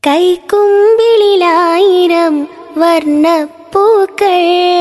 കൈക്കുമ്പിളിലായിരം വർണ്ണപ്പൂക്കൾ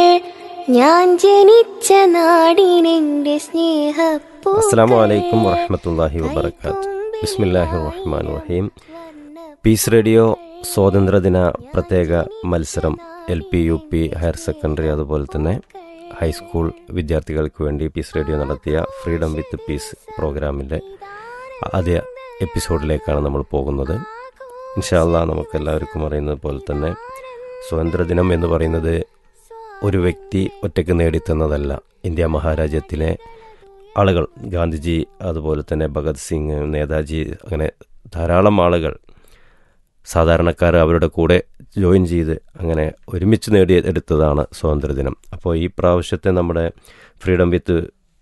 ഞാൻ ജനിച്ച നാടിനെന്റെ സ്നേഹപ്പൂ അസ്സാം വലൈക്കും വറഹമത്തല്ലാഹി വബർക്കാത്ത് ബിസ്മില്ലാഹി റഹ്മാൻ റഹീം പീസ് റേഡിയോ സ്വാതന്ത്ര്യദിന പ്രത്യേക മത്സരം L P U P higher secondary അതുപോലെ തന്നെ ഹൈസ്കൂൾ വിദ്യാർത്ഥികൾക്ക് വേണ്ടി പീസ് റേഡിയോ നടത്തിയ ഫ്രീഡം വിത്ത് പീസ് പ്രോഗ്രാമിൻ്റെ ആദ്യ എപ്പിസോഡിലേക്കാണ് നമ്മൾ പോകുന്നത് ഇൻഷാല്ല നമുക്ക് എല്ലാവർക്കും അറിയുന്നത് പോലെ തന്നെ സ്വാതന്ത്ര്യദിനം എന്ന് പറയുന്നത് ഒരു വ്യക്തി ഒറ്റയ്ക്ക് നേടിത്തന്നതല്ല ഇന്ത്യ മഹാരാജ്യത്തിലെ ആളുകൾ ഗാന്ധിജി അതുപോലെ തന്നെ ഭഗത് സിംഗ് നേതാജി അങ്ങനെ ധാരാളം ആളുകൾ സാധാരണക്കാർ അവരുടെ കൂടെ ജോയിൻ ചെയ്ത് അങ്ങനെ ഒരുമിച്ച് നേടി എടുത്തതാണ് സ്വാതന്ത്ര്യദിനം അപ്പോൾ ഈ പ്രാവശ്യത്തെ നമ്മുടെ ഫ്രീഡം വിത്ത്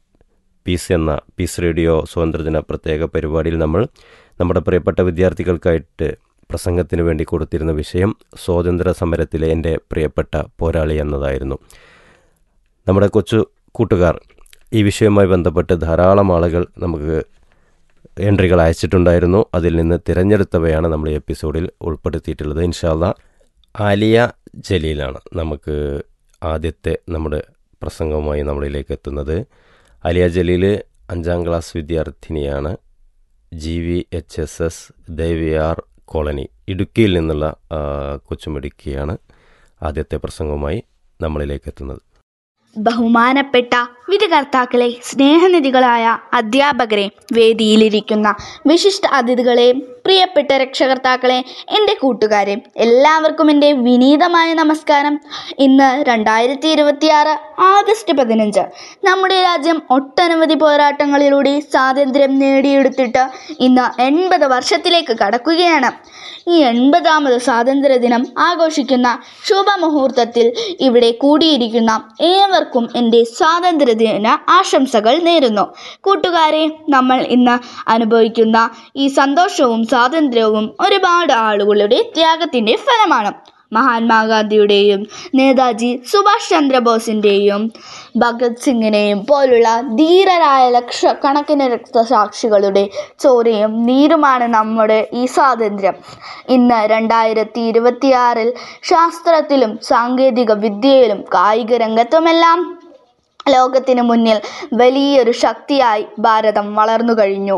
പീസ് എന്ന പീസ് റേഡിയോ സ്വാതന്ത്ര്യദിന പ്രത്യേക പരിപാടിയിൽ നമ്മൾ നമ്മുടെ പ്രിയപ്പെട്ട വിദ്യാർത്ഥികൾക്കായിട്ട് പ്രസംഗത്തിന് വേണ്ടി കൊടുത്തിരുന്ന വിഷയം സ്വാതന്ത്ര്യ സമരത്തിലെ എൻ്റെ പ്രിയപ്പെട്ട പോരാളി എന്നതായിരുന്നു നമ്മുടെ കൊച്ചു കൂട്ടുകാർ ഈ വിഷയവുമായി ബന്ധപ്പെട്ട് ധാരാളം ആളുകൾ നമുക്ക് എൻട്രികൾ അയച്ചിട്ടുണ്ടായിരുന്നു അതിൽ നിന്ന് തിരഞ്ഞെടുത്തവയാണ് നമ്മൾ ഈ എപ്പിസോഡിൽ ഉൾപ്പെടുത്തിയിട്ടുള്ളത് ഇൻഷാല്ല ആലിയ ജലീലാണ് നമുക്ക് ആദ്യത്തെ നമ്മുടെ പ്രസംഗവുമായി നമ്മളിലേക്ക് എത്തുന്നത് ആലിയ ജലീൽ അഞ്ചാം ക്ലാസ് വിദ്യാർത്ഥിനിയാണ് G V H S S Deviyar colony ഇടുക്കിയിൽ നിന്നുള്ള ആ, കൊച്ചുമിടുക്കിയാണ് ആദ്യത്തെ പ്രസംഗവുമായി നമ്മളിലേക്ക് എത്തുന്നത് ബഹുമാനപ്പെട്ട വിധികർത്താക്കളെ സ്നേഹനിധികളായ അധ്യാപകരെ വേദിയിലിരിക്കുന്ന വിശിഷ്ട അതിഥികളെ പ്രിയപ്പെട്ട രക്ഷകർത്താക്കളെ എൻ്റെ കൂട്ടുകാരെ എല്ലാവർക്കും എൻ്റെ വിനീതമായ നമസ്കാരം ഇന്ന് രണ്ടായിരത്തി ഇരുപത്തിയാറ് ആഗസ്റ്റ് പതിനഞ്ച് നമ്മുടെ രാജ്യം ഒട്ടനവധി പോരാട്ടങ്ങളിലൂടെ സ്വാതന്ത്ര്യം നേടിയെടുത്തിട്ട് ഇന്ന് എൺപത് വർഷത്തിലേക്ക് കടക്കുകയാണ് ഈ എൺപതാമത് സ്വാതന്ത്ര്യ ദിനം ആഘോഷിക്കുന്ന ശുഭമുഹൂർത്തത്തിൽ ഇവിടെ കൂടിയിരിക്കുന്ന ഏവർക്കും എൻ്റെ സ്വാതന്ത്ര്യദിന ആശംസകൾ നേരുന്നു കൂട്ടുകാരെ നമ്മൾ ഇന്ന് അനുഭവിക്കുന്ന ഈ സന്തോഷവും സ്വാതന്ത്ര്യവും ഒരുപാട് ആളുകളുടെ ത്യാഗത്തിൻ്റെ ഫലമാണ് മഹാത്മാഗാന്ധിയുടെയും നേതാജി സുഭാഷ് ചന്ദ്രബോസിൻ്റെയും ഭഗത് സിംഗിനെയും പോലുള്ള ധീരരായ ലക്ഷക്കണക്കിന് രക്തസാക്ഷികളുടെ ചോരയും നീരുമാണ് നമ്മുടെ ഈ സ്വാതന്ത്ര്യം ഇന്ന് രണ്ടായിരത്തി ഇരുപത്തിയാറിൽ ശാസ്ത്രത്തിലും സാങ്കേതിക വിദ്യയിലും കായിക രംഗത്തുമെല്ലാം ലോകത്തിന് മുന്നിൽ വലിയൊരു ശക്തിയായി ഭാരതം വളർന്നു കഴിഞ്ഞു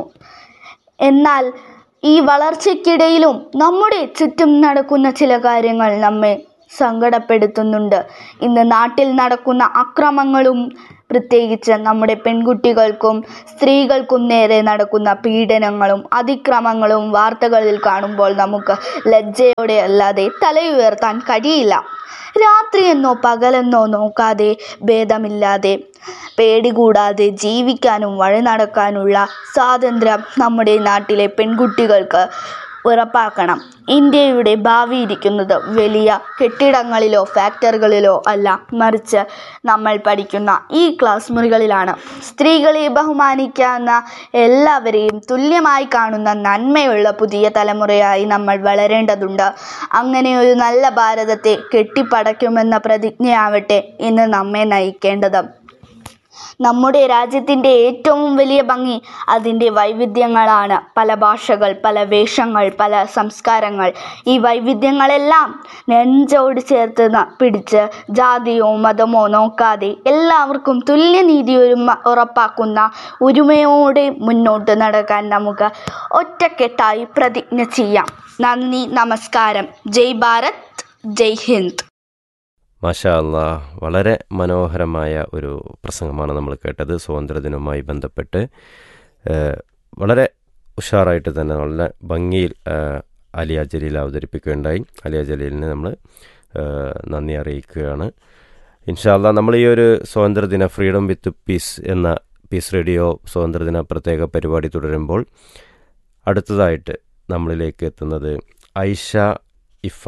എന്നാൽ ഈ വളർച്ചയ്ക്കിടയിലും നമ്മുടെ ചുറ്റും നടക്കുന്ന ചില കാര്യങ്ങൾ നമ്മെ സങ്കടപ്പെടുത്തുന്നുണ്ട് ഇന്ന് നാട്ടിൽ നടക്കുന്ന അക്രമങ്ങളും പ്രത്യേകിച്ച് നമ്മുടെ പെൺകുട്ടികൾക്കും സ്ത്രീകൾക്കും നേരെ നടക്കുന്ന പീഡനങ്ങളും അതിക്രമങ്ങളും വാർത്തകളിൽ കാണുമ്പോൾ നമുക്ക് ലജ്ജയോടെ അല്ലാതെ തലയുയർത്താൻ കഴിയില്ല രാത്രിയെന്നോ പകലെന്നോ നോക്കാതെ ഭേദമില്ലാതെ പേടി കൂടാതെ ജീവിക്കാനും വഴി നടക്കാനുള്ള സ്വാതന്ത്ര്യം നമ്മുടെ നാട്ടിലെ പെൺകുട്ടികൾക്ക് ഉറപ്പാക്കണം ഇന്ത്യയുടെ ഭാവി ഇരിക്കുന്നത് വലിയ കെട്ടിടങ്ങളിലോ ഫാക്ടറികളിലോ അല്ല മറിച്ച് നമ്മൾ പഠിക്കുന്ന ഈ ക്ലാസ് മുറികളിലാണ് സ്ത്രീകളെ ബഹുമാനിക്കാവുന്ന എല്ലാവരെയും തുല്യമായി കാണുന്ന നന്മയുള്ള പുതിയ തലമുറയായി നമ്മൾ വളരേണ്ടതുണ്ട് അങ്ങനെ ഒരു നല്ല ഭാരതത്തെ കെട്ടിപ്പടയ്ക്കുമെന്ന പ്രതിജ്ഞയാവട്ടെ ഇന്ന് നമ്മെ നയിക്കേണ്ടത് നമ്മുടെ രാജ്യത്തിൻ്റെ ഏറ്റവും വലിയ ഭംഗി അതിൻ്റെ വൈവിധ്യങ്ങളാണ് പല ഭാഷകൾ പല വേഷങ്ങൾ പല സംസ്കാരങ്ങൾ ഈ വൈവിധ്യങ്ങളെല്ലാം നെഞ്ചോട് ചേർത്ത് ന- പിടിച്ച് ജാതിയോ മതമോ നോക്കാതെ എല്ലാവർക്കും തുല്യനീതി ഒരുമ ഉറപ്പാക്കുന്ന ഒരുമയോടെ മുന്നോട്ട് നടക്കാൻ നമുക്ക് ഒറ്റക്കെട്ടായി പ്രതിജ്ഞ ചെയ്യാം നന്ദി നമസ്കാരം ജയ് ഭാരത് ജയ് ഹിന്ദ് മാഷാ അല്ലാ വളരെ മനോഹരമായ ഒരു പ്രസംഗമാണ് നമ്മൾ കേട്ടത് സ്വാതന്ത്ര്യദിനവുമായി ബന്ധപ്പെട്ട് ഏഹ്, വളരെ ഉഷാറായിട്ട് തന്നെ നല്ല ഭംഗിയിൽ ഏഹ്, അലിയ ജലീൽ അവതരിപ്പിക്കുകയുണ്ടായി അലിയ ജലീലിന് നമ്മൾ ഏഹ്, നന്ദി അറിയിക്കുകയാണ് ഇൻഷാല്ല നമ്മൾ ഈ ഒരു സ്വാതന്ത്ര്യദിന ഫ്രീഡം വിത്ത് പീസ് എന്ന പീസ് റേഡിയോ സ്വാതന്ത്ര്യദിന പ്രത്യേക പരിപാടി തുടരുമ്പോൾ അടുത്തതായിട്ട് നമ്മളിലേക്ക് എത്തുന്നത് Aisha Ifa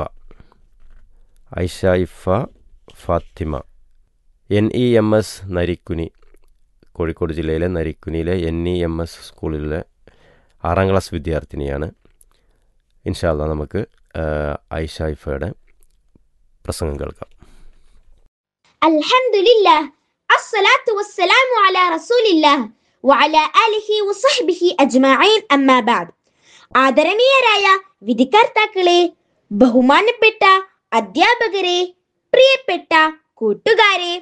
Aisha Ifa Fathima N E M S Narikkuni Kozhikode ജില്ലയിലെ നരിക്കുനിയിലെ എൻ ഇ എം എസ് സ്കൂളിലെ ആറാം ക്ലാസ് വിദ്യാർത്ഥിനിയാണ് ഇൻഷാല്ല നമുക്ക് ആ, ഐഷ ഇഫയുടെ പ്രസംഗം കേൾക്കാം الحمد لله الصلاة والسلام على رسول الله وعلى آله وصحبه أجمعين أما بعد ആദരണീയരായ വിധികർത്താക്കളെ ബഹുമാനപ്പെട്ട അധ്യാപകരെ പ്രിയപ്പെട്ട കൂട്ടുകാരെ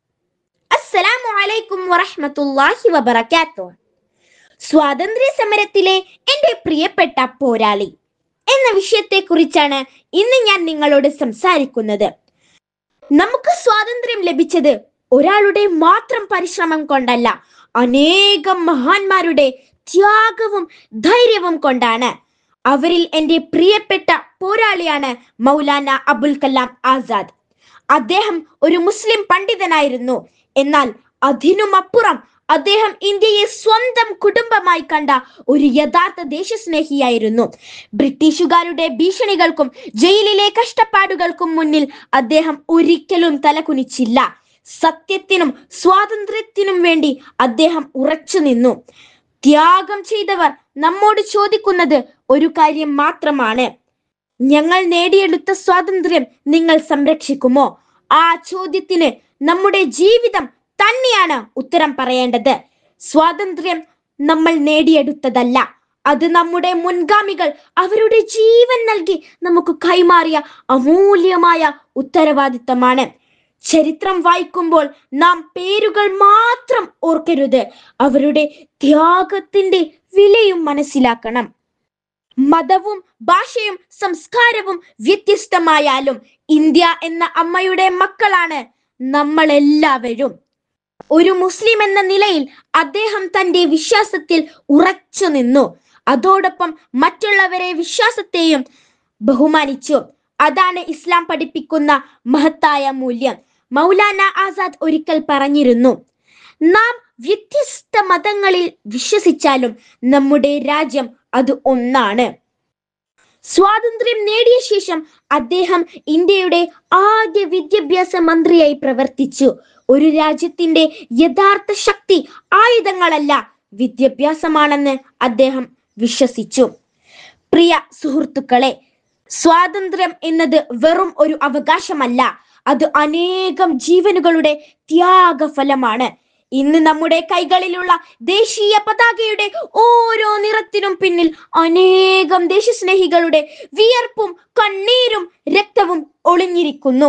അസ്സലാമു അലൈക്കും വറഹ്മത്തുള്ളാഹി വബറകാത്തു സ്വാതന്ത്ര്യ സമരത്തിലെ എൻ്റെ പ്രിയപ്പെട്ട പോരാളി എന്ന വിഷയത്തെക്കുറിച്ചാണ് ഇന്ന് ഞാൻ നിങ്ങളോട് സംസാരിക്കുന്നത് നമുക്ക് സ്വാതന്ത്ര്യം ലഭിച്ചത് ഒരാളുടെ മാത്രം പരിശ്രമം കൊണ്ടല്ല അനേകം മഹാന്മാരുടെ ത്യാഗവും ധൈര്യവും കൊണ്ടാണ് അവരിൽ എൻ്റെ പ്രിയപ്പെട്ട പോരാളിയാണ് മൗലാന അബുൽ കലാം ആസാദ് അദ്ദേഹം ഒരു മുസ്ലിം പണ്ഡിതനായിരുന്നു എന്നാൽ അതിനുമപ്പുറം അദ്ദേഹം ഇന്ത്യയെ സ്വന്തം കുടുംബമായി കണ്ട ഒരു യഥാർത്ഥ ദേശസ്നേഹിയായിരുന്നു ബ്രിട്ടീഷുകാരുടെ ഭീഷണികൾക്കും ജയിലിലെ കഷ്ടപ്പാടുകൾക്കും മുന്നിൽ അദ്ദേഹം ഒരിക്കലും തലകുനിച്ചില്ല സത്യത്തിനും സ്വാതന്ത്ര്യത്തിനും വേണ്ടി അദ്ദേഹം ഉറച്ചു നിന്നു ത്യാഗം ചെയ്തവർ നമ്മോട് ചോദിക്കുന്നത് ഒരു കാര്യം മാത്രമാണ് ഞങ്ങൾ നേടിയെടുത്ത സ്വാതന്ത്ര്യം നിങ്ങൾ സംരക്ഷിക്കുമോ ആ ചോദ്യത്തിന് നമ്മുടെ ജീവിതം തന്നെയാണ് ഉത്തരം പറയേണ്ടത് സ്വാതന്ത്ര്യം നമ്മൾ നേടിയെടുത്തതല്ല അത് നമ്മുടെ മുൻഗാമികൾ അവരുടെ ജീവൻ നൽകി നമുക്ക് കൈമാറിയ അമൂല്യമായ ഉത്തരവാദിത്തമാണ് ചരിത്രം വായിക്കുമ്പോൾ നാം പേരുകൾ മാത്രം ഓർക്കരുത് അവരുടെ ത്യാഗത്തിന്റെ വിലയും മനസ്സിലാക്കണം മതവും ഭാഷയും സംസ്കാരവും വ്യത്യസ്തമായാലും ഇന്ത്യ എന്ന അമ്മയുടെ മക്കളാണ് നമ്മൾ എല്ലാവരും ഒരു മുസ്ലിം എന്ന നിലയിൽ അദ്ദേഹം തന്റെ വിശ്വാസത്തിൽ ഉറച്ചു നിന്നു അതോടൊപ്പം മറ്റുള്ളവരെ വിശ്വാസത്തെയും ബഹുമാനിച്ചു അതാണ് ഇസ്ലാം പഠിപ്പിക്കുന്ന മഹത്തായ മൂല്യം മൗലാന ആസാദ് ഒരിക്കൽ പറഞ്ഞിരുന്നു നാം വ്യത്യസ്ത മതങ്ങളിൽ വിശ്വസിച്ചാലും നമ്മുടെ രാജ്യം അത് ഒന്നാണ് സ്വാതന്ത്ര്യം നേടിയ ശേഷം അദ്ദേഹം ഇന്ത്യയുടെ ആദ്യ വിദ്യാഭ്യാസ മന്ത്രിയായി പ്രവർത്തിച്ചു ഒരു രാജ്യത്തിന്റെ യഥാർത്ഥ ശക്തി ആയുധങ്ങളല്ല വിദ്യാഭ്യാസമാണെന്ന് അദ്ദേഹം വിശ്വസിച്ചു പ്രിയ സുഹൃത്തുക്കളെ സ്വാതന്ത്ര്യം എന്നത് വെറും ഒരു അവകാശമല്ല അത് അനേകം ജീവനുകളുടെ ത്യാഗഫലമാണ് ഇന്ന് നമ്മുടെ കൈകളിലുള്ള ദേശീയ പതാകയുടെ ഓരോ നിറത്തിനും പിന്നിൽ അനേകം ദേശസ്നേഹികളുടെ വിയർപ്പും കണ്ണീരും രക്തവും ഒളിഞ്ഞിരിക്കുന്നു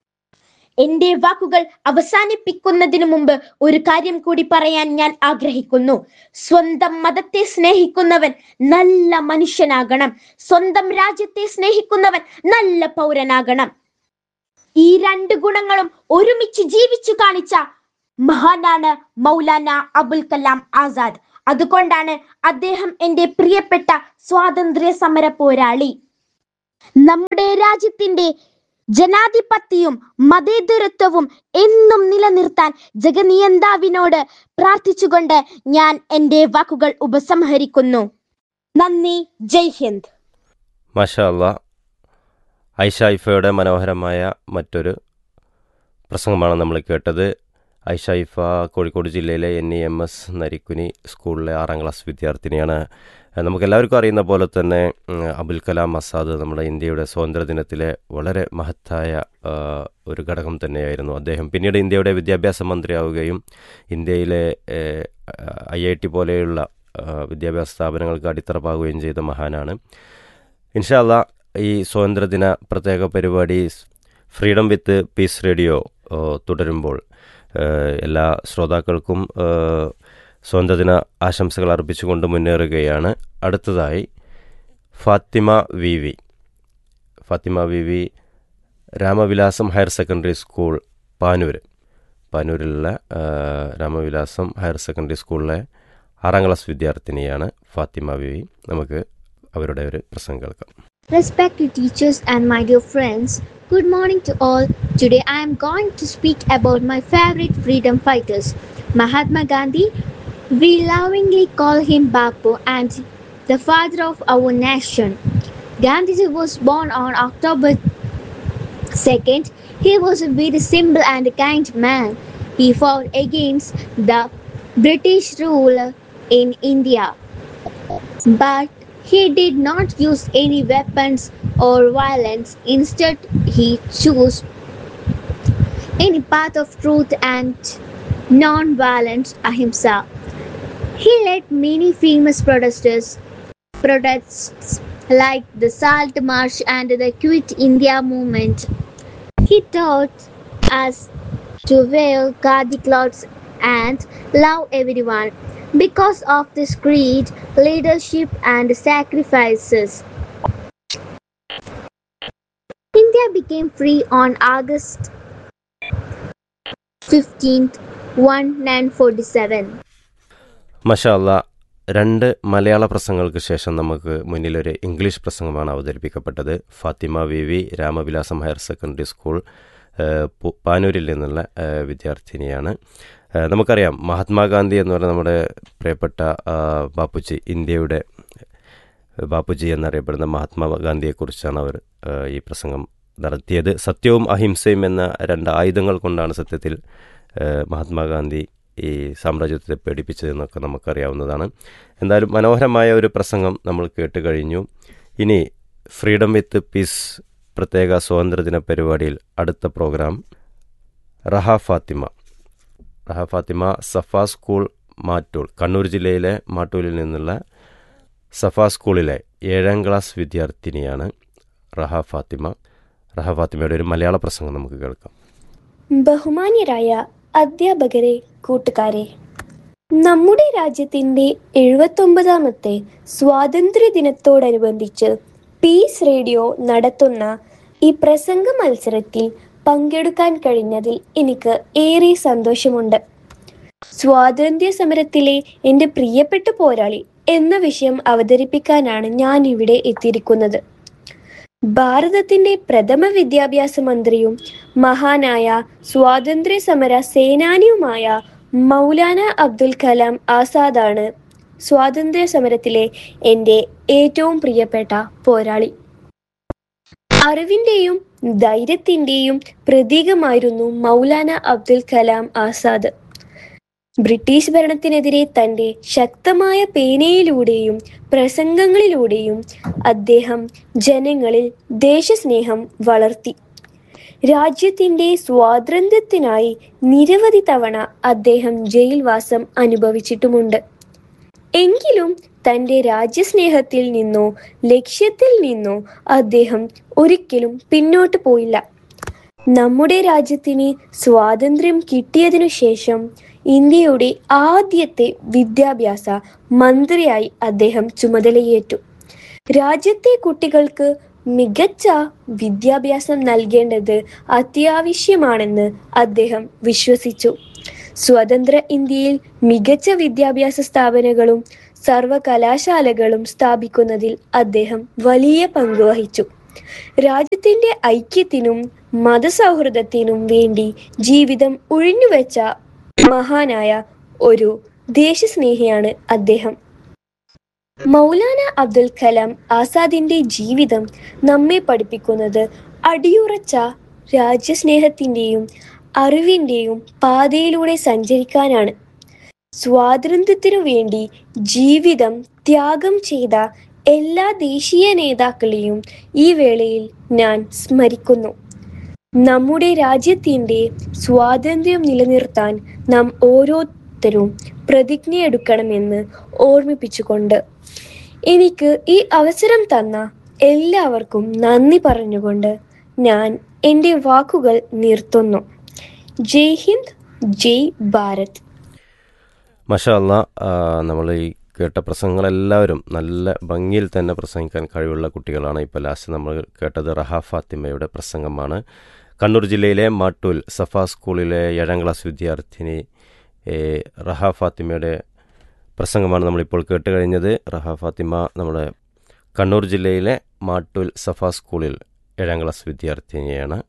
എന്റെ വാക്കുകൾ അവസാനിപ്പിക്കുന്നതിന് മുമ്പ് ഒരു കാര്യം കൂടി പറയാൻ ഞാൻ ആഗ്രഹിക്കുന്നു സ്വന്തം മതത്തെ സ്നേഹിക്കുന്നവൻ നല്ല മനുഷ്യനാകണം സ്വന്തം രാജ്യത്തെ സ്നേഹിക്കുന്നവൻ നല്ല പൗരനാകണം ഈ രണ്ട് ഗുണങ്ങളും ഒരുമിച്ച് ജീവിച്ചു കാണിച്ച മഹാനാണ് മൗലാന അബുൽ കലാം ആസാദ് അതുകൊണ്ടാണ് അദ്ദേഹം എന്റെ പ്രിയപ്പെട്ട സ്വാതന്ത്ര്യ സമര പോരാളി നമ്മുടെ രാജ്യത്തിന്റെ ജനാധിപത്യവും മതേതരത്വവും എന്നും നിലനിർത്താൻ ജഗനിയന്താവിനോട് പ്രാർത്ഥിച്ചുകൊണ്ട് ഞാൻ എൻ്റെ വാക്കുകൾ ഉപസംഹരിക്കുന്നു നന്ദി ജയ് ഹിന്ദ് മാഷാ അല്ലാ ഐഷ ഇഫയുടെ മനോഹരമായ മറ്റൊരു പ്രസംഗമാണ് നമ്മൾ കേട്ടത് ഐഷ ഇഫ കോഴിക്കോട് ജില്ലയിലെ N E M S Narikkuni സ്കൂളിലെ ആറാം ക്ലാസ് വിദ്യാർത്ഥിനിയാണ് നമുക്കെല്ലാവർക്കും അറിയുന്ന പോലെ തന്നെ ഉം, അബുൽ കലാം ആസാദ് നമ്മുടെ ഇന്ത്യയുടെ സ്വാതന്ത്ര്യദിനത്തിലെ വളരെ മഹത്തായ ആ, ഒരു ഘടകം തന്നെയായിരുന്നു അദ്ദേഹം പിന്നീട് ഇന്ത്യയുടെ വിദ്യാഭ്യാസ മന്ത്രിയാവുകയും ഇന്ത്യയിലെ ഐ ഐ ടി പോലെയുള്ള ആ, വിദ്യാഭ്യാസ സ്ഥാപനങ്ങൾക്ക് അടിത്തറ പാകുകയും ചെയ്ത മഹാനാണ് ഇൻഷാല്ല ഈ സ്വാതന്ത്ര്യദിന പ്രത്യേക പരിപാടി ഫ്രീഡം വിത്ത് പീസ് റേഡിയോ ഓ, തുടരുമ്പോൾ ഏഹ്, എല്ലാ ശ്രോതാക്കൾക്കും ഏഹ്, സ്വാതന്ത്ര്യദിന ആശംസകൾ അർപ്പിച്ചുകൊണ്ട് മുന്നേറുകയാണ് അടുത്തതായി Fathima V V Fathima V V Ramavilasam higher secondary school Panoor പാനൂരിലുള്ള ഏഹ്, രാമവിലാസം ഹയർ സെക്കൻഡറി സ്കൂളിലെ ആറാം ക്ലാസ് വിദ്യാർത്ഥിനിയാണ് ഫാത്തിമ വി വി നമുക്ക് അവരുടെ ഒരു പ്രസംഗം കേൾക്കാം Respected teachers and my dear friends, good morning to all. Today I am going to speak about my favorite freedom fighters, Mahatma Gandhi. We lovingly call him Bapu and the father of our nation. Gandhiji was born on October 2nd. He was a very simple and kind man. He fought against the British rule in India. But he did not use any weapons or violence. Instead, he chose any path of truth and non-violence ahimsa. He led many famous protesters, protests like the Salt March and the Quit India movement. He taught us to wear khadi clothes and love everyone. Because of this creed, leadership, and sacrifices, India became free on August 15th, 1947. മഷാല്ല രണ്ട് മലയാള പ്രസംഗങ്ങൾക്ക് ശേഷം നമുക്ക് മുന്നിലൊരു English പ്രസംഗമാണ് അവതരിപ്പിക്കപ്പെട്ടത് Fathima V V Ramavilasam higher secondary school ഏഹ്, പു- പാനൂരിൽ നിന്നുള്ള ഏഹ്, വിദ്യാർത്ഥിനിയാണ് ഏഹ്, നമുക്കറിയാം മഹാത്മാഗാന്ധി എന്ന് പറയുന്ന നമ്മുടെ പ്രിയപ്പെട്ട ആ, ബാപ്പുജി ഇന്ത്യയുടെ ബാപ്പുജി എന്നറിയപ്പെടുന്ന മഹാത്മാഗാന്ധിയെക്കുറിച്ചാണ് അവർ ഏഹ്, ഈ പ്രസംഗം നടത്തിയത് സത്യവും അഹിംസയും എന്ന രണ്ട് ആയുധങ്ങൾ കൊണ്ടാണ് സത്യത്തിൽ ഏഹ്, മഹാത്മാഗാന്ധി ഈ സാമ്രാജ്യത്തെ പേടിപ്പിച്ചതെന്നൊക്കെ നമുക്കറിയാവുന്നതാണ് എന്തായാലും മനോഹരമായ ഒരു പ്രസംഗം നമ്മൾ കേട്ട് കഴിഞ്ഞു ഇനി ഫ്രീഡം വിത്ത് പീസ് പ്രത്യേക സ്വാതന്ത്ര്യദിന പരിപാടിയിൽ അടുത്ത പ്രോഗ്രാം റഹ ഫാത്തിമ റഹ ഫാത്തിമ സഫ സ്കൂൾ മാറ്റൂൾ കണ്ണൂർ ജില്ലയിലെ മാട്ടൂലിൽ നിന്നുള്ള സഫ സ്കൂളിലെ ഏഴാം ക്ലാസ് വിദ്യാർത്ഥിനിയാണ് റഹ ഫാത്തിമ റഹ ഫാത്തിമയുടെ ഒരു മലയാള പ്രസംഗം നമുക്ക് കേൾക്കാം ബഹുമാന്യരായ അധ്യാപകരെ കൂട്ടുകാരെ നമ്മുടെ രാജ്യത്തിന്റെ എഴുപത്തൊമ്പതാമത്തെ സ്വാതന്ത്ര്യ ദിനത്തോടനുബന്ധിച്ച് പീസ് റേഡിയോ നടത്തുന്ന ഈ പ്രസംഗ മത്സരത്തിൽ പങ്കെടുക്കാൻ കഴിഞ്ഞതിൽ എനിക്ക് ഏറെ സന്തോഷമുണ്ട് സ്വാതന്ത്ര്യ സമരത്തിലെ എൻ്റെ പ്രിയപ്പെട്ട പോരാളി എന്ന വിഷയം അവതരിപ്പിക്കാനാണ് ഞാൻ ഇവിടെ എത്തിയിരിക്കുന്നത് ഭാരതത്തിന്റെ പ്രഥമ വിദ്യാഭ്യാസ മന്ത്രിയും മഹാനായ സ്വാതന്ത്ര്യ സമര സേനാനിയുമായ മൗലാന അബ്ദുൽ കലാം ആസാദാണ് സ്വാതന്ത്ര്യ സമരത്തിലെ എൻ്റെ ഏറ്റവും പ്രിയപ്പെട്ട പോരാളി അറിവിന്റെയും ധൈര്യത്തിന്റെയും പ്രതീകമായിരുന്നു മൗലാന അബ്ദുൽ കലാം ആസാദ് ബ്രിട്ടീഷ് ഭരണത്തിനെതിരെ തന്റെ ശക്തമായ പേനയിലൂടെയും പ്രസംഗങ്ങളിലൂടെയും അദ്ദേഹം ജനങ്ങളിൽ ദേശസ്നേഹം വളർത്തി രാജ്യത്തിന്റെ സ്വാതന്ത്ര്യത്തിനായി നിരവധി തവണ അദ്ദേഹം ജയിൽവാസം അനുഭവിച്ചിട്ടുമുണ്ട് എങ്കിലും തന്റെ രാജ്യസ്നേഹത്തിൽ നിന്നോ ലക്ഷ്യത്തിൽ നിന്നോ അദ്ദേഹം ഒരിക്കലും പിന്നോട്ട് പോയില്ല നമ്മുടെ രാജ്യത്തിന് സ്വാതന്ത്ര്യം കിട്ടിയതിനു ശേഷം ഇന്ത്യയുടെ ആദ്യത്തെ വിദ്യാഭ്യാസ മന്ത്രിയായി അദ്ദേഹം ചുമതലയേറ്റു രാജ്യത്തെ കുട്ടികൾക്ക് മികച്ച വിദ്യാഭ്യാസം നൽകേണ്ടത് അത്യാവശ്യമാണെന്ന് അദ്ദേഹം വിശ്വസിച്ചു സ്വതന്ത്ര ഇന്ത്യയിൽ മികച്ച വിദ്യാഭ്യാസ സ്ഥാപനങ്ങളും സർവകലാശാലകളും സ്ഥാപിക്കുന്നതിൽ അദ്ദേഹം വലിയ പങ്ക് വഹിച്ചു രാജ്യത്തിന്റെ ഐക്യത്തിനും മതസൗഹൃദത്തിനും വേണ്ടി ജീവിതം ഒഴിഞ്ഞുവെച്ച മഹാനായ ഒരു ദേശസ്നേഹിയാണ് അദ്ദേഹം മൗലാന അബ്ദുൽ കലാം ആസാദിന്റെ ജീവിതം നമ്മെ പഠിപ്പിക്കുന്നത് അടിയുറച്ച രാജ്യസ്നേഹത്തിന്റെയും അറിവിന്റെയും പാതയിലൂടെ സഞ്ചരിക്കാനാണ് സ്വാതന്ത്ര്യത്തിനു വേണ്ടി ജീവിതം ത്യാഗം ചെയ്ത എല്ലാ ദേശീയ നേതാക്കളെയും ഈ വേളയിൽ ഞാൻ സ്മരിക്കുന്നു നമ്മുടെ രാജ്യത്തിന്റെ സ്വാതന്ത്ര്യം നിലനിർത്താൻ നാം ഓരോരുത്തരും പ്രതിജ്ഞയെടുക്കണമെന്ന് ഓർമ്മിപ്പിച്ചുകൊണ്ട് എനിക്ക് ഈ അവസരം തന്ന എല്ലാവർക്കും നന്ദി പറഞ്ഞുകൊണ്ട് ഞാൻ എൻ്റെ വാക്കുകൾ നിർത്തുന്നു ജയ് ഹിന്ദ് ജയ് ഭാരത് മഷാ അല്ല നമ്മൾ ഈ കേട്ട പ്രസംഗങ്ങളെല്ലാവരും നല്ല ഭംഗിയിൽ തന്നെ പ്രസംഗിക്കാൻ കഴിവുള്ള കുട്ടികളാണ് ഇപ്പോൾ ലാസ്റ്റ് നമ്മൾ കേട്ടത് റഹ ഫാത്തിമയുടെ പ്രസംഗമാണ് കണ്ണൂർ ജില്ലയിലെ മാട്ടൂൽ സഫ സ്കൂളിലെ ഏഴാം ക്ലാസ് വിദ്യാർത്ഥിനി ഏ, റഹ ഫാത്തിമയുടെ പ്രസംഗമാണ് നമ്മളിപ്പോൾ കേട്ട് കഴിഞ്ഞത് റഹ ഫാത്തിമ നമ്മുടെ കണ്ണൂർ ജില്ലയിലെ മാട്ടൂൽ സഫ സ്കൂളിൽ ഏഴാം ക്ലാസ് വിദ്യാർത്ഥിനിയാണ്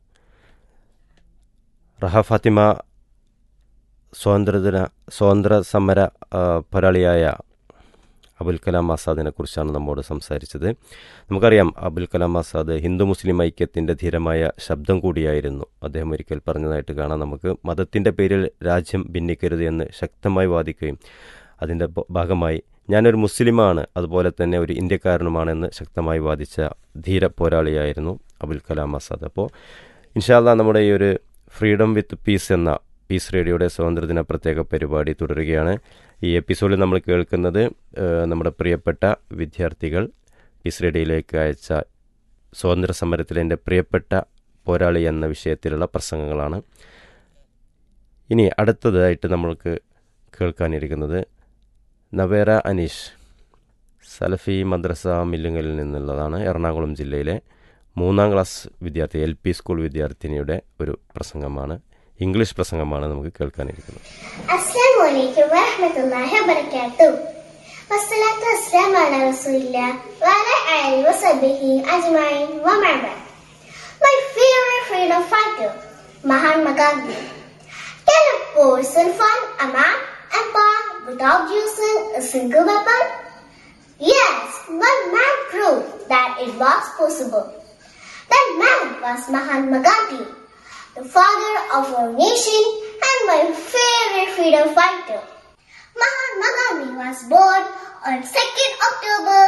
റഹ ഫാത്തിമ സ്വാതന്ത്ര്യദിന സ്വാതന്ത്ര്യ സമര ആ, പോരാളിയായ അബുൽ കലാം ആസാദിനെ കുറിച്ചാണ് നമ്മോട് സംസാരിച്ചത് നമുക്കറിയാം അബുൽ കലാം ആസാദ് ഹിന്ദു മുസ്ലിം ഐക്യത്തിൻ്റെ ധീരമായ ശബ്ദം കൂടിയായിരുന്നു അദ്ദേഹം ഒരിക്കൽ പറഞ്ഞതായിട്ട് കാണാം നമുക്ക് മതത്തിൻ്റെ പേരിൽ രാജ്യം ഭിന്നിക്കരുത് എന്ന് ശക്തമായി വാദിക്കുകയും അതിൻ്റെ ഭ- ഭാഗമായി ഞാനൊരു മുസ്ലിമാണ് അതുപോലെ തന്നെ ഒരു ഇന്ത്യക്കാരനുമാണെന്ന് ശക്തമായി വാദിച്ച ധീര പോരാളിയായിരുന്നു അബുൽ കലാം ആസാദ് അപ്പോൾ ഇൻഷാല്ല നമ്മുടെ ഈ ഒരു ഫ്രീഡം വിത്ത് പീസ് എന്ന പീസ് റേഡിയോയുടെ സ്വാതന്ത്ര്യദിന പ്രത്യേക പരിപാടി തുടരുകയാണ് ഈ എപ്പിസോഡിൽ നമ്മൾ കേൾക്കുന്നത് ഏഹ്, നമ്മുടെ പ്രിയപ്പെട്ട വിദ്യാർത്ഥികൾ പീസ് റേഡിയോയിലേക്ക് അയച്ച സ്വാതന്ത്ര്യ സമരത്തിലെ എൻ്റെ പ്രിയപ്പെട്ട പോരാളി എന്ന വിഷയത്തിലുള്ള പ്രസംഗങ്ങളാണ് ഇനി അടുത്തതായിട്ട് നമ്മൾക്ക് കേൾക്കാനിരിക്കുന്നത് നവേര അനീഷ് സലഫി മദ്രസ മില്ലുങ്ങലിൽ നിന്നുള്ളതാണ് എറണാകുളം ജില്ലയിലെ മൂന്നാം ക്ലാസ് വിദ്യാർത്ഥി എൽ പി സ്കൂൾ വിദ്യാർത്ഥിനിയുടെ ഒരു പ്രസംഗമാണ് ഇംഗ്ലീഷ് പ്രസംഗമാണ് നമുക്ക് കേൾക്കാനിരിക്കുന്നത് السلام عليكم ورحمة الله وبركاته والصلاة والسلام على رسول الله وعلى آله وصحبه أجمعين وما بعد My favorite freedom fighter, Mahatma Gandhi. Can a person find a man and power without using a single weapon? Yes, one man proved that it was possible. That man was Mahatma Gandhi, the father of our nation and my favorite freedom fighter. Mahatma Gandhi was born on 2nd October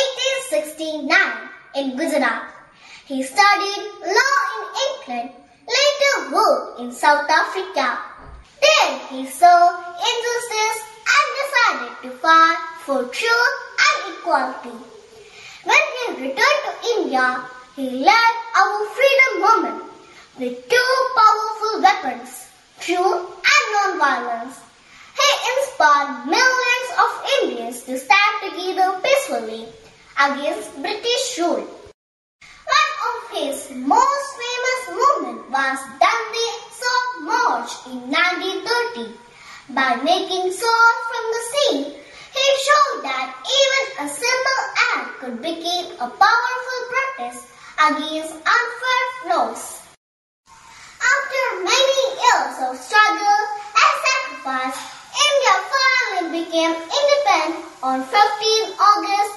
1869 in Gujarat. He studied law in England, later worked in South Africa. Then he saw injustice and decided to fight for truth and equality. When he returned to India, he led our freedom movement with two powerful weapons, truth and non-violence. He inspired millions of Indians to stand together peacefully against British rule. One of his most famous movements was Dundee Sword March in 1930. By making sword from the sea, he showed that even a simple act could become a powerful protest against unfair laws. After many years of struggle and sacrifice, India finally became independent on 15 August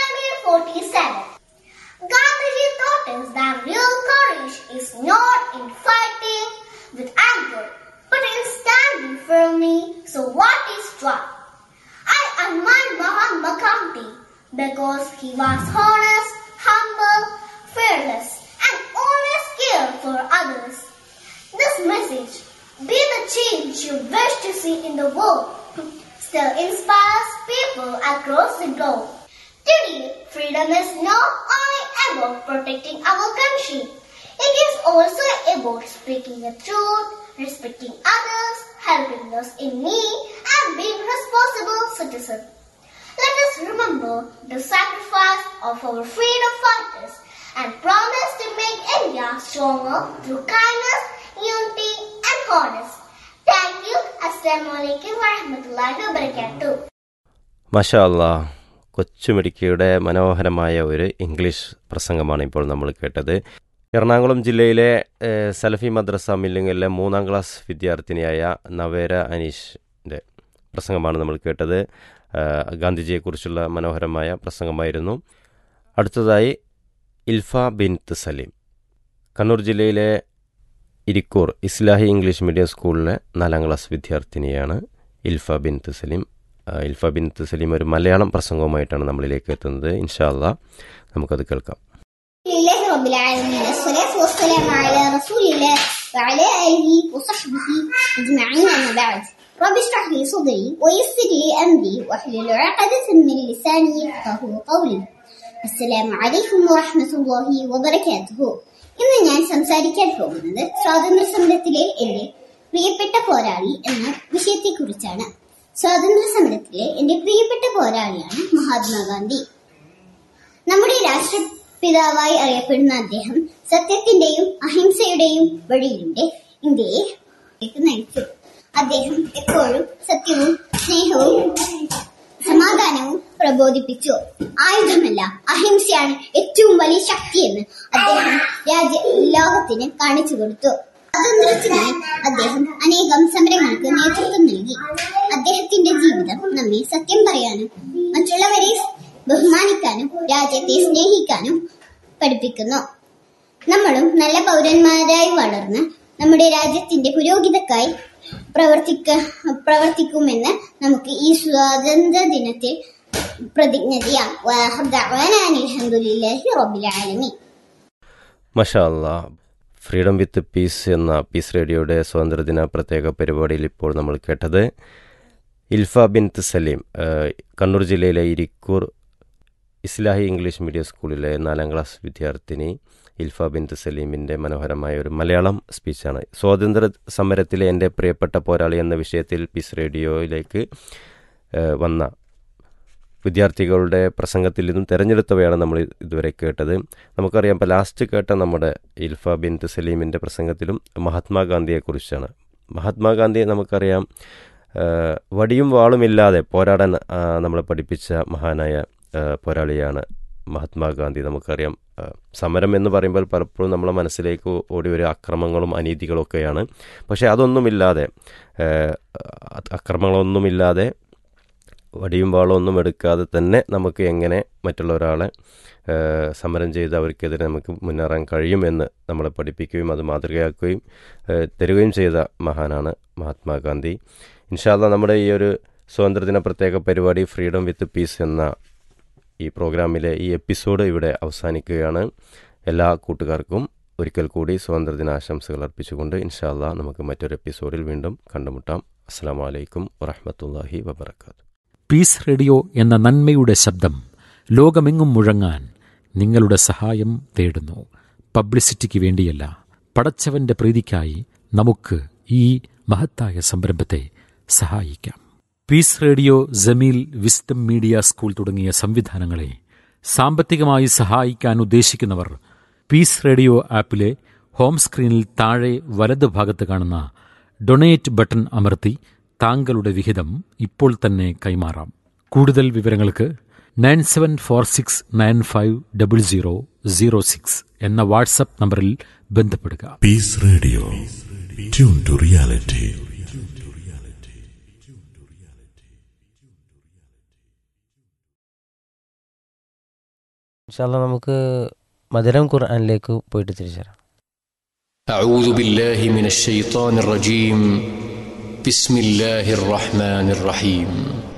1947. Gandhiji taught us that real courage is not in fighting with anger, but in standing firmly so what is right. I admire Mahatma Gandhi because he was honest, humble, fearless, and always cared for others. This message, be the change you wish to see in the world, still inspires people across the globe. Today, freedom is not only about protecting our country, it is also about speaking the truth, respecting others, helping those in need, and being responsible citizens. Let us remember the sacrifice of our freedom fighters and promise to make India stronger through kindness, unity, and honest. Thank you. Assalamu alaikum wa rahmatullahi wa barakatuh. മഷാ അല്ലാ കൊച്ചുമിടുക്കിയുടെ മനോഹരമായ ഒരു English പ്രസംഗമാണ് ഇപ്പോൾ നമ്മൾ കേട്ടത് എറണാകുളം ജില്ലയിലെ ഏഹ്, സലഫി മദ്രസ മില്ലിങ്ങിലെ മൂന്നാം class വിദ്യാർത്ഥിനിയായ നവേര അനീഷിൻ്റെ പ്രസംഗമാണ് നമ്മൾ കേട്ടത് ഏഹ്, ഗാന്ധിജിയെക്കുറിച്ചുള്ള മനോഹരമായ പ്രസംഗമായിരുന്നു അടുത്തതായി ഇൽഫ ബിൻത്ത് സലീം കണ്ണൂർ ജില്ലയിലെ ഇരിക്കൂർ ഇസ്ലാഹി ഇംഗ്ലീഷ് മീഡിയം സ്കൂളിലെ നാലാം ക്ലാസ് വിദ്യാർത്ഥിനിയാണ് ഇൽഫ ബിൻത്ത് സലീം ആ, ഇൽഫ ബിൻത്ത് സലീം ഒരു മലയാളം പ്രസംഗവുമായിട്ടാണ് നമ്മളിലേക്ക് എത്തുന്നത് ഇൻഷാ അല്ലാ നമുക്കത് കേൾക്കാം لله رب العالمين الصلاة والسلام على رسول الله وعلى آله وصحبه أجمعين أما بعد رب اشرح لي صدري ويسر لي أمري واحلل عقدة من لساني يفقه قولي السلام عليكم ورحمة الله وبركاته ഇന്ന് ഞാൻ സംസാരിക്കാൻ പോകുന്നത് സ്വാതന്ത്ര്യ സമരത്തിലെ എന്റെ പ്രിയപ്പെട്ട പോരാളി എന്ന വിഷയത്തെക്കുറിച്ചാണ് സ്വാതന്ത്ര്യ സമരത്തിലെ എന്റെ പ്രിയപ്പെട്ട പോരാളിയാണ് മഹാത്മാഗാന്ധി നമ്മുടെ രാഷ്ട്രപിതാവായി അറിയപ്പെടുന്ന അദ്ദേഹം സത്യത്തിന്റെയും അഹിംസയുടെയും വഴിയിലൂടെ ഇന്ത്യയെ നയിച്ചു അദ്ദേഹം എപ്പോഴും സത്യവും സ്നേഹവും സമാധാനവും പ്രബോധിപ്പിച്ചു ആയുധമല്ല അഹിംസയാണ് ഏറ്റവും വലിയ ശക്തിയെന്ന് അദ്ദേഹം രാജ്യ ലോകത്തിന് കാണിച്ചു കൊടുത്തു സ്വാതന്ത്ര്യത്തിനായി അദ്ദേഹം അനേകം സമരങ്ങൾക്ക് നേതൃത്വം നൽകി അദ്ദേഹത്തിന്റെ ജീവിതം നമ്മെ സത്യം പറയാനും മറ്റുള്ളവരെ ബഹുമാനിക്കാനും രാജ്യത്തെ സ്നേഹിക്കാനും പഠിപ്പിക്കുന്നു നമ്മളും നല്ല പൗരന്മാരായി വളർന്ന് നമ്മുടെ രാജ്യത്തിന്റെ പുരോഗതിക്കായി പ്രവർത്തിക്ക പ്രവർത്തിക്കുമെന്ന് നമുക്ക് ഈ സ്വാതന്ത്ര്യ ദിനത്തിൽ പ്രതിജ്ഞ ചെയ്യാം വാഹബ് ദഅ്വാനാ അനിൽ ഹംദുലില്ലാഹി റബ്ബിൽ ആലമീൻ മഷാ അല്ലാ ഫ്രീഡം വിത്ത് പീസ് എന്ന പീസ് റേഡിയോയുടെ സ്വാതന്ത്ര്യദിന പ്രത്യേക പരിപാടിയിൽ ഇപ്പോൾ നമ്മൾ കേട്ടത് ഇൽഫ ബിൻത്ത് സലീം ഏഹ്, കണ്ണൂർ ജില്ലയിലെ ഇരിക്കൂർ ഇസ്ലാഹി ഇംഗ്ലീഷ് മീഡിയം സ്കൂളിലെ നാലാം ക്ലാസ് വിദ്യാർത്ഥിനി ഇൽഫ ബിന്ദു സലീമിൻ്റെ മനോഹരമായ ഒരു മലയാളം സ്പീച്ചാണ് സ്വാതന്ത്ര്യ സമരത്തിലെ എൻ്റെ പ്രിയപ്പെട്ട പോരാളി എന്ന വിഷയത്തിൽ പീസ് റേഡിയോയിലേക്ക് ഏഹ്, വന്ന വിദ്യാർത്ഥികളുടെ പ്രസംഗത്തിൽ നിന്നും തിരഞ്ഞെടുത്തവയാണ് നമ്മൾ ഇതുവരെ കേട്ടത് നമുക്കറിയാം ഇപ്പോൾ ലാസ്റ്റ് കേട്ട നമ്മുടെ ഇൽഫ ബിന്ദു സലീമിൻ്റെ പ്രസംഗത്തിലും മഹാത്മാഗാന്ധിയെക്കുറിച്ചാണ് മഹാത്മാഗാന്ധിയെ നമുക്കറിയാം ആ, വടിയും വാളുമില്ലാതെ പോരാടാൻ ആ, നമ്മളെ പഠിപ്പിച്ച മഹാനായ ആ, പോരാളിയാണ് മഹാത്മാഗാന്ധി നമുക്കറിയാം ആ, സമരം എന്ന് പറയുമ്പോൾ പലപ്പോഴും നമ്മളെ മനസ്സിലേക്ക് ഓടി ഒരു അക്രമങ്ങളും അനീതികളും ഒക്കെയാണ് പക്ഷേ അതൊന്നുമില്ലാതെ ആ, അക്രമങ്ങളൊന്നുമില്ലാതെ വടിയും വാളും ഒന്നും എടുക്കാതെ തന്നെ നമുക്ക് എങ്ങനെ മറ്റുള്ള ഒരാളെ ആ, സമരം ചെയ്ത് അവർക്കെതിരെ നമുക്ക് മുന്നേറാൻ കഴിയുമെന്ന് നമ്മളെ പഠിപ്പിക്കുകയും അത് മാതൃകയാക്കുകയും ആ, തരികയും ചെയ്ത മഹാനാണ് മഹാത്മാഗാന്ധി ഇൻഷാല്ല നമ്മുടെ ഈ ഒരു സ്വാതന്ത്ര്യദിന പ്രത്യേക പരിപാടി ഫ്രീഡം വിത്ത് പീസ് എന്ന ഈ പ്രോഗ്രാമിലെ ഈ എപ്പിസോഡ് ഇവിടെ അവസാനിക്കുകയാണ് എല്ലാ കൂട്ടുകാർക്കും ഒരിക്കൽ കൂടി സ്വാതന്ത്ര്യദിനാശംസകൾ അർപ്പിച്ചുകൊണ്ട് ഇൻഷാല്ല നമുക്ക് മറ്റൊരു എപ്പിസോഡിൽ വീണ്ടും കണ്ടുമുട്ടാം അസ്സാം വലൈക്കും വറഹമത്തല്ലാഹി വബർക്കാത്തു പീസ് റേഡിയോ എന്ന നന്മയുടെ ശബ്ദം ലോകമെങ്ങും മുഴങ്ങാൻ നിങ്ങളുടെ സഹായം തേടുന്നു പബ്ലിസിറ്റിക്ക് വേണ്ടിയല്ല പടച്ചവന്റെ പ്രീതിക്കായി നമുക്ക് ഈ മഹത്തായ സംരംഭത്തെ സഹായിക്കാം Peace Radio Jameel wisdom media school തുടങ്ങിയ സംവിധാനങ്ങളെ സാമ്പത്തികമായി സഹായിക്കാൻ ഉദ്ദേശിക്കുന്നവർ പീസ് റേഡിയോ ആപ്പിലെ ഹോം സ്ക്രീനിൽ താഴെ വലത് ഭാഗത്ത് കാണുന്ന ഡൊണേറ്റ് ബട്ടൺ അമർത്തി താങ്കളുടെ വിഹിതം ഇപ്പോൾ തന്നെ കൈമാറാം കൂടുതൽ വിവരങ്ങൾക്ക് nine seven four six nine five double zero zero six എന്ന വാട്സപ്പ് നമ്പറിൽ ബന്ധപ്പെടുക Peace Radio. Tune to reality. ഇൻഷാല്ല നമുക്ക് മധുരം ഖുർആനിലേക്ക് പോയിട്ട് തിരിച്ചു വരാം أعوذ بالله من الشيطان الرجيم بسم الله الرحمن الرحيم